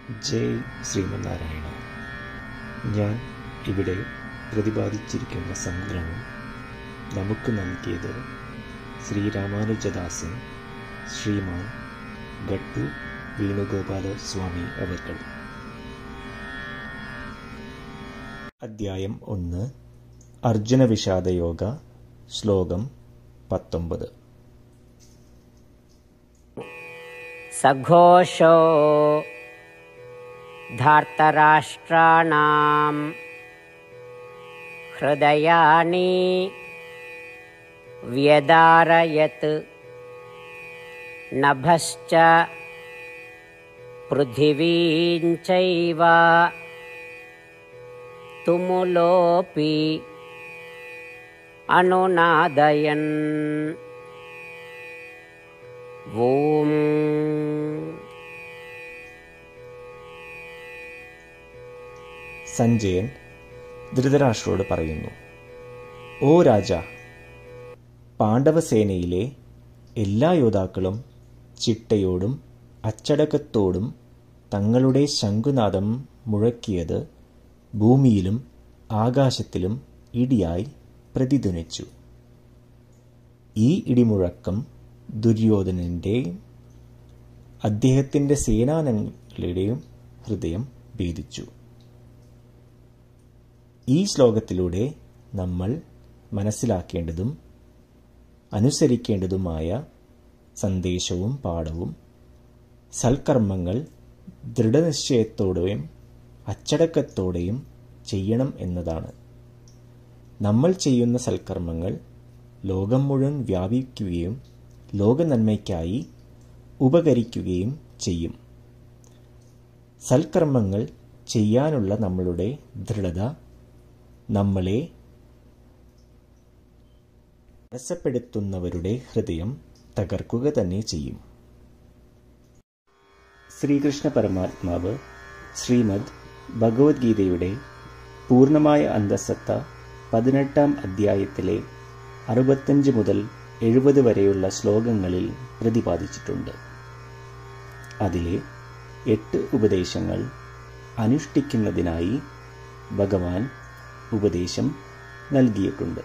ജയ് ശ്രീമന്നാരായണ ഞാൻ ഇവിടെ പ്രതിപാദിച്ചിരിക്കുന്ന സമുദ്രവും നമുക്ക് നൽകിയത് ശ്രീരാമാനുജദാസൻ ശ്രീമാൻ ഗട്ടു വേണുഗോപാല സ്വാമി അവർകൾ അദ്ധ്യായം ഒന്ന് അർജുന വിഷാദയോഗ ശ്ലോകം പത്തൊമ്പത് सघोषो धार्तराष्ट्राणां हृदयानि व्यदारयत् नभश्च पृथिवीं चैव तुमुलोऽपि अनुनादयन् ॐ സഞ്ജയൻ ധൃതരാഷ്ട്രോട് പറയുന്നു ഓ രാജ പാണ്ഡവസേനയിലെ എല്ലാ യോദ്ധാക്കളും ചിട്ടയോടും അച്ചടക്കത്തോടും തങ്ങളുടെ ശംഖുനാദം മുഴക്കിയത് ഭൂമിയിലും ആകാശത്തിലും ഇടിയായി പ്രതിധ്വനിച്ചു ഈ ഇടിമുഴക്കം ദുര്യോധനൻ്റെയും അദ്ദേഹത്തിൻ്റെ സേനാനങ്ങളുടെയും ഹൃദയം ഭേദിച്ചു ഈ ശ്ലോകത്തിലൂടെ നമ്മൾ മനസ്സിലാക്കേണ്ടതും അനുസരിക്കേണ്ടതുമായ സന്ദേശവും പാഠവും സൽക്കർമ്മങ്ങൾ ദൃഢനിശ്ചയത്തോടെയും അച്ചടക്കത്തോടെയും ചെയ്യണം എന്നതാണ് നമ്മൾ ചെയ്യുന്ന സൽക്കർമ്മങ്ങൾ ലോകം മുഴുവൻ വ്യാപിക്കുകയും ലോകനന്മയ്ക്കായി ഉപകരിക്കുകയും ചെയ്യും സൽക്കർമ്മങ്ങൾ ചെയ്യാനുള്ള നമ്മളുടെ ദൃഢത നമ്മളെ തടസ്സപ്പെടുത്തുന്നവരുടെ ഹൃദയം തകർക്കുക തന്നെ ചെയ്യും ശ്രീകൃഷ്ണ പരമാത്മാവ് ശ്രീമദ് ഭഗവത്ഗീതയുടെ പൂർണ്ണമായ അന്തസത്ത പതിനെട്ടാം അധ്യായത്തിലെ അറുപത്തഞ്ച് മുതൽ എഴുപത് വരെയുള്ള ശ്ലോകങ്ങളിൽ പ്രതിപാദിച്ചിട്ടുണ്ട് അതിലെ എട്ട് ഉപദേശങ്ങൾ അനുഷ്ഠിക്കുന്നതിനായി ഭഗവാൻ ഉപദേശം നൽകിയിട്ടുണ്ട്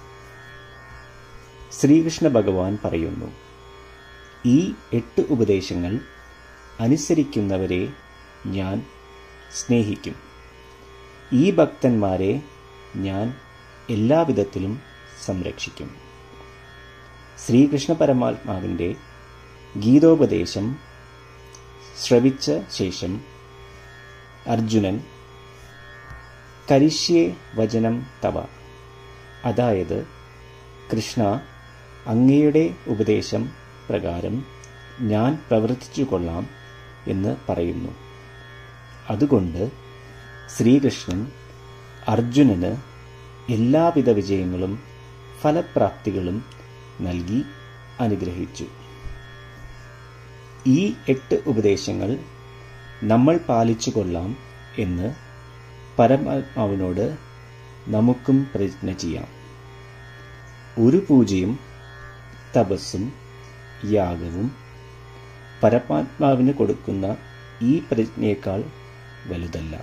ശ്രീകൃഷ്ണ ഭഗവാൻ പറയുന്നു ഈ എട്ട് ഉപദേശങ്ങൾ അനുസരിക്കുന്നവരെ ഞാൻ സ്നേഹിക്കും ഈ ഭക്തന്മാരെ ഞാൻ എല്ലാവിധത്തിലും സംരക്ഷിക്കും ശ്രീകൃഷ്ണ പരമാത്മാവിൻ്റെ ഗീതോപദേശം ശ്രവിച്ച ശേഷം അർജുനൻ കരിഷ്യേ വചനം തവ അതായത് കൃഷ്ണ അങ്ങയുടെ ഉപദേശം പ്രകാരം ഞാൻ പ്രവർത്തിച്ചു കൊള്ളാം എന്ന് പറയുന്നു അതുകൊണ്ട് ശ്രീകൃഷ്ണൻ അർജുനന് എല്ലാവിധ വിജയങ്ങളും ഫലപ്രാപ്തികളും നൽകി അനുഗ്രഹിച്ചു ഈ എട്ട് ഉപദേശങ്ങൾ നമ്മൾ പാലിച്ചു കൊള്ളാം എന്ന് പരമാത്മാവിനോട് നമുക്കും പ്രതിജ്ഞ ചെയ്യാം ഒരു പൂജയും തപസ്സും യാഗവും പരമാത്മാവിന് കൊടുക്കുന്ന ഈ പ്രതിജ്ഞയേക്കാൾ വലുതല്ല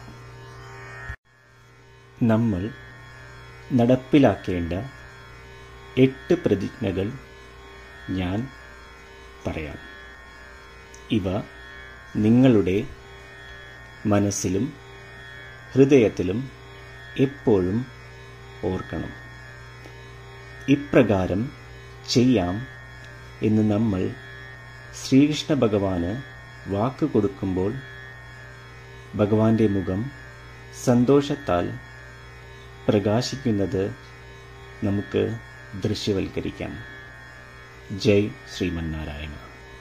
നമ്മൾ നടപ്പിലാക്കേണ്ട എട്ട് പ്രതിജ്ഞകൾ ഞാൻ പറയാം ഇവ നിങ്ങളുടെ മനസ്സിലും ഹൃദയത്തിലും എപ്പോഴും ഓർക്കണം ഇപ്രകാരം ചെയ്യാം എന്ന് നമ്മൾ ശ്രീകൃഷ്ണ ഭഗവാന് വാക്ക് കൊടുക്കുമ്പോൾ ഭഗവാന്റെ മുഖം സന്തോഷത്താൽ പ്രകാശിക്കുന്നത് നമുക്ക് ദൃശ്യവൽക്കരിക്കാം ജയ് ശ്രീമന്നാരായണ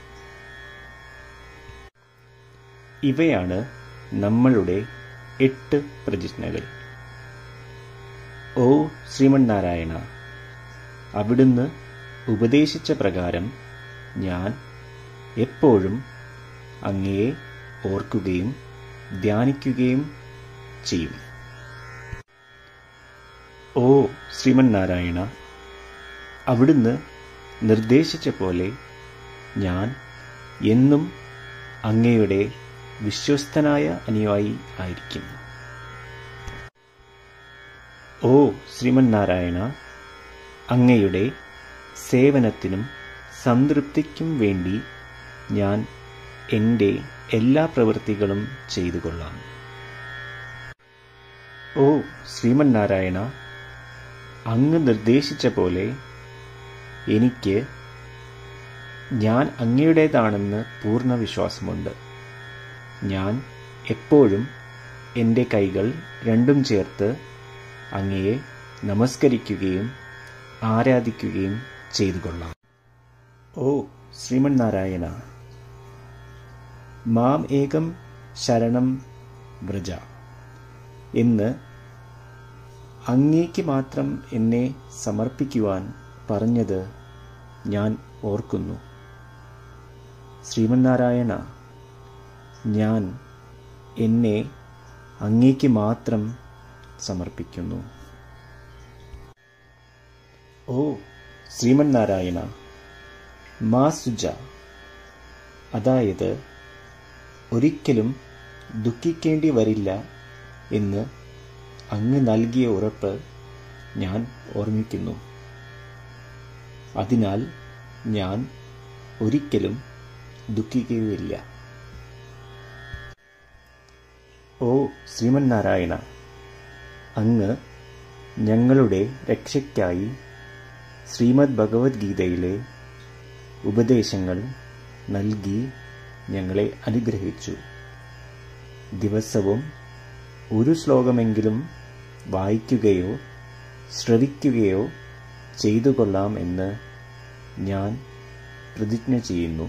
ഇവയാണ് നമ്മളുടെ എട്ട് പ്രതിജ്ഞകൾ ഓ ശ്രീമന്നാരായണ അവിടുന്ന് ഉപദേശിച്ച പ്രകാരം ഞാൻ എപ്പോഴും അങ്ങയെ ഓർക്കുകയും ധ്യാനിക്കുകയും ചെയ്യും ഓ ശ്രീമന്നാരായണ അവിടുന്ന് നിർദ്ദേശിച്ച പോലെ ഞാൻ എന്നും അങ്ങയുടെ വിശ്വസ്തനായ അനുയായി ആയിരിക്കും ഓ ശ്രീമന്നാരായണ അങ്ങയുടെ സേവനത്തിനും സംതൃപ്തിക്കും വേണ്ടി ഞാൻ എൻ്റെ എല്ലാ പ്രവൃത്തികളും ചെയ്തു കൊള്ളാം ഓ ശ്രീമന്നാരായണ അങ്ങ് നിർദ്ദേശിച്ച പോലെ എനിക്ക് ഞാൻ അങ്ങയുടേതാണെന്ന് പൂർണ്ണ വിശ്വാസമുണ്ട് ഞാൻ എപ്പോഴും എൻ്റെ കൈകൾ രണ്ടും ചേർത്ത് അങ്ങയെ നമസ്കരിക്കുകയും ആരാധിക്കുകയും ചെയ്തു കൊള്ളാം ഓ ശ്രീമന്നാരായണ മാം ഏകം ശരണം വ്രജ എന്ന് അങ്ങേക്ക് മാത്രം എന്നെ സമർപ്പിക്കുവാൻ പറഞ്ഞത് ഞാൻ ഓർക്കുന്നു ശ്രീമന്നാരായണ ഞാൻ എന്നെ അങ്ങേക്ക് മാത്രം സമർപ്പിക്കുന്നു ഓ ശ്രീമന്നാരായണ മാ സുജ അതായത് ഒരിക്കലും ദുഃഖിക്കേണ്ടി വരില്ല എന്ന് അങ്ങ് നൽകിയ ഉറപ്പ് ഞാൻ ഓർമ്മിക്കുന്നു അതിനാൽ ഞാൻ ഒരിക്കലും ദുഃഖിക്കുകയില്ല ഓ ശ്രീമന്നാരായണ അങ്ങ് ഞങ്ങളുടെ രക്ഷയ്ക്കായി ശ്രീമദ് ഭഗവത്ഗീതയിലെ ഉപദേശങ്ങൾ നൽകി ഞങ്ങളെ അനുഗ്രഹിച്ചു ദിവസവും ഒരു ശ്ലോകമെങ്കിലും വായിക്കുകയോ ശ്രവിക്കുകയോ ചെയ്തു കൊള്ളാം എന്ന് ഞാൻ പ്രതിജ്ഞ ചെയ്യുന്നു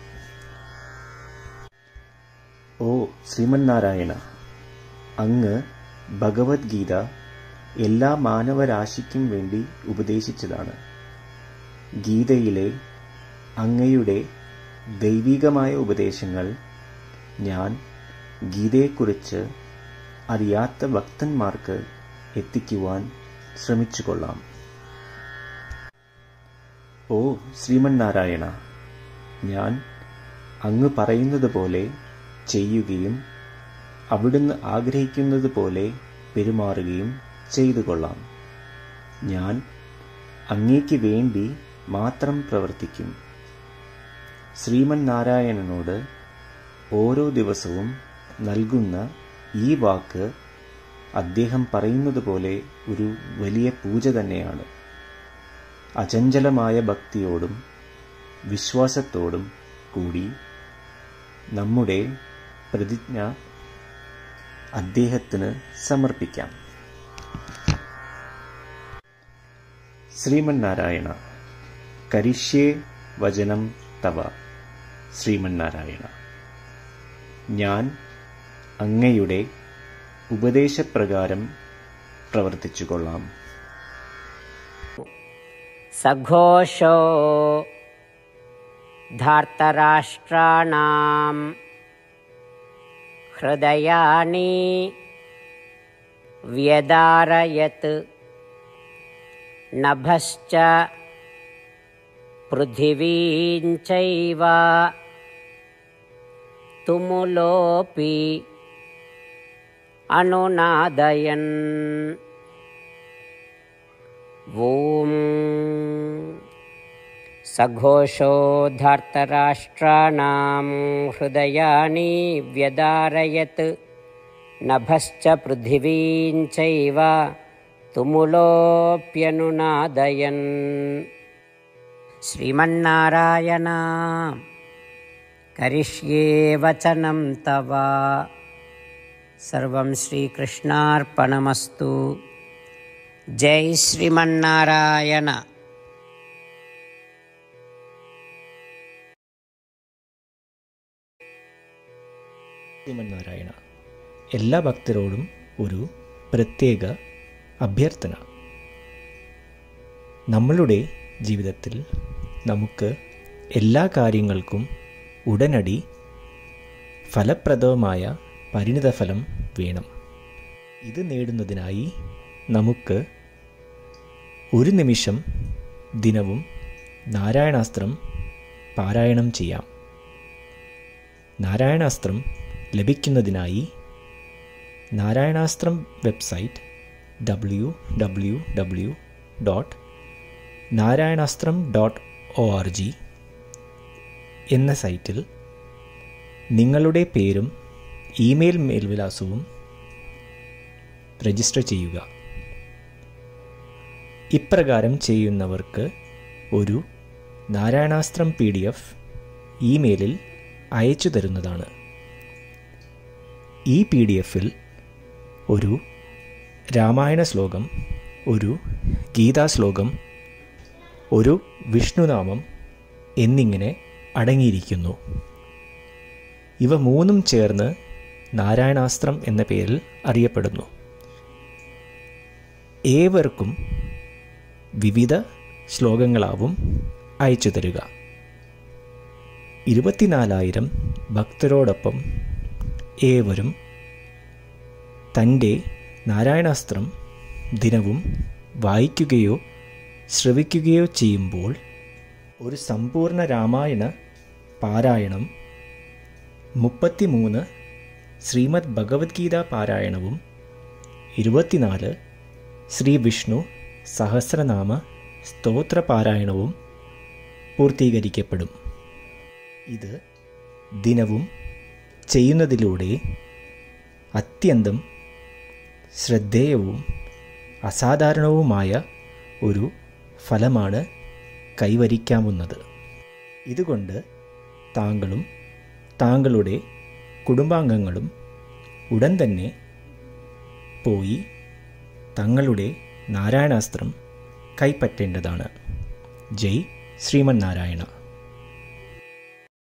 ഓ ശ്രീമന്നാരായണ അങ്ങ് ഭഗവത്ഗീത എല്ലാ മാനവരാശിക്കും വേണ്ടി ഉപദേശിച്ചതാണ് ഗീതയിലെ അങ്ങയുടെ ദൈവികമായ ഉപദേശങ്ങൾ ഞാൻ ഗീതയെക്കുറിച്ച് അറിയാത്ത ഭക്തന്മാർക്ക് എത്തിക്കുവാൻ ശ്രമിച്ചുകൊള്ളാം ഓ ശ്രീമന്നാരായണ ഞാൻ അങ്ങ് പറയുന്നത് പോലെ ചെയ്യുകയും അവിടുന്ന് ആഗ്രഹിക്കുന്നത് പോലെ പെരുമാറുകയും ചെയ്തു കൊള്ളാം ഞാൻ അങ്ങേക്ക് വേണ്ടി മാത്രം പ്രവർത്തിക്കും ശ്രീമന്നാരായണനോട് ഓരോ ദിവസവും നൽകുന്ന ഈ വാക്ക് അദ്ദേഹം പറയുന്നത് പോലെ ഒരു വലിയ പൂജ തന്നെയാണ് അചഞ്ചലമായ ഭക്തിയോടും വിശ്വാസത്തോടും കൂടി നമ്മുടെ പ്രതിജ്ഞ അദ്ദേഹത്തിന് സമർപ്പിക്കാം ശ്രീമന്നാരായണ കരിഷ്യേ വചനം തവ ശ്രീമന്നാരായണ ഞാൻ അങ്ങയുടെ ഉപദേശപ്രകാരം പ്രവർത്തിച്ചുകൊള്ളാം सघोषो धार्तराष्ट्राणां हृदयानि व्यदारयत् नभश्च पृथिवीं चैव तुमुलोऽपि अनुनादयन् ॐ सघोषो धार्तराष्ट्राणां हृदयानि व्यदारयत् नभश्च पृथिवीं चैव तुमुलोऽप्यनुनादयन् श्रीमन्नारायण करिष्ये वचनं तव सर्वं श्रीकृष्णार्पणमस्तु जय श्रीमन्नारायण ശ്രീമന്നാരായണ എല്ലാ ഭക്തരോടും ഒരു പ്രത്യേക അഭ്യർത്ഥന നമ്മളുടെ ജീവിതത്തിൽ നമുക്ക് എല്ലാ കാര്യങ്ങൾക്കും ഉടനടി ഫലപ്രദമായ പരിണിതഫലം വേണം ഇത് നേടുന്നതിനായി നമുക്ക് ഒരു നിമിഷം ദിനവും നാരായണാസ്ത്രം പാരായണം ചെയ്യാം നാരായണാസ്ത്രം ലഭിക്കുന്നതിനായി Narayanastram website W W W dot Narayanastram dot O R G എന്ന സൈറ്റിൽ നിങ്ങളുടെ പേരും ഇമെയിൽ മേൽവിലാസവും രജിസ്റ്റർ ചെയ്യുക ഇപ്രകാരം ചെയ്യുന്നവർക്ക് ഒരു നാരായണാസ്ത്രം പി ഡി എഫ് ഇമെയിലിൽ അയച്ചു തരുന്നതാണ് ഈ പി ഡി എഫിൽ ഒരു രാമായണ ശ്ലോകം ഒരു ഗീതാശ്ലോകം ഒരു വിഷ്ണുനാമം എന്നിങ്ങനെ അടങ്ങിയിരിക്കുന്നു ഇവ മൂന്നും ചേർന്ന് നാരായണാസ്ത്രം എന്ന പേരിൽ അറിയപ്പെടുന്നു ഏവർക്കും വിവിധ ശ്ലോകങ്ങളാവും അയച്ചു തരിക ഇരുപത്തിനാലായിരം ഭക്തരോടൊപ്പം ഏവരും തൻ്റെ നാരായണാസ്ത്രം ദിനവും വായിക്കുകയോ ശ്രവിക്കുകയോ ചെയ്യുമ്പോൾ ഒരു സമ്പൂർണ്ണ രാമായണ പാരായണം മുപ്പത്തിമൂന്ന് ശ്രീമദ് ഭഗവത്ഗീത പാരായണവും ഇരുപത്തിനാല് ശ്രീ വിഷ്ണു സഹസ്രനാമ സ്തോത്ര പാരായണവും പൂർത്തീകരിക്കപ്പെടും ഇത് ദിനവും ചെയ്യുന്നതിലൂടെ അത്യന്തം ശ്രദ്ധേയവും അസാധാരണവുമായ ഒരു ഫലമാണ് കൈവരിക്കാവുന്നത് ഇതുകൊണ്ട് താങ്കളും താങ്കളുടെ കുടുംബാംഗങ്ങളും ഉടൻ തന്നെ പോയി തങ്ങളുടെ നാരായണാസ്ത്രം കൈപ്പറ്റേണ്ടതാണ് ജയ് ശ്രീമന്നാരായണ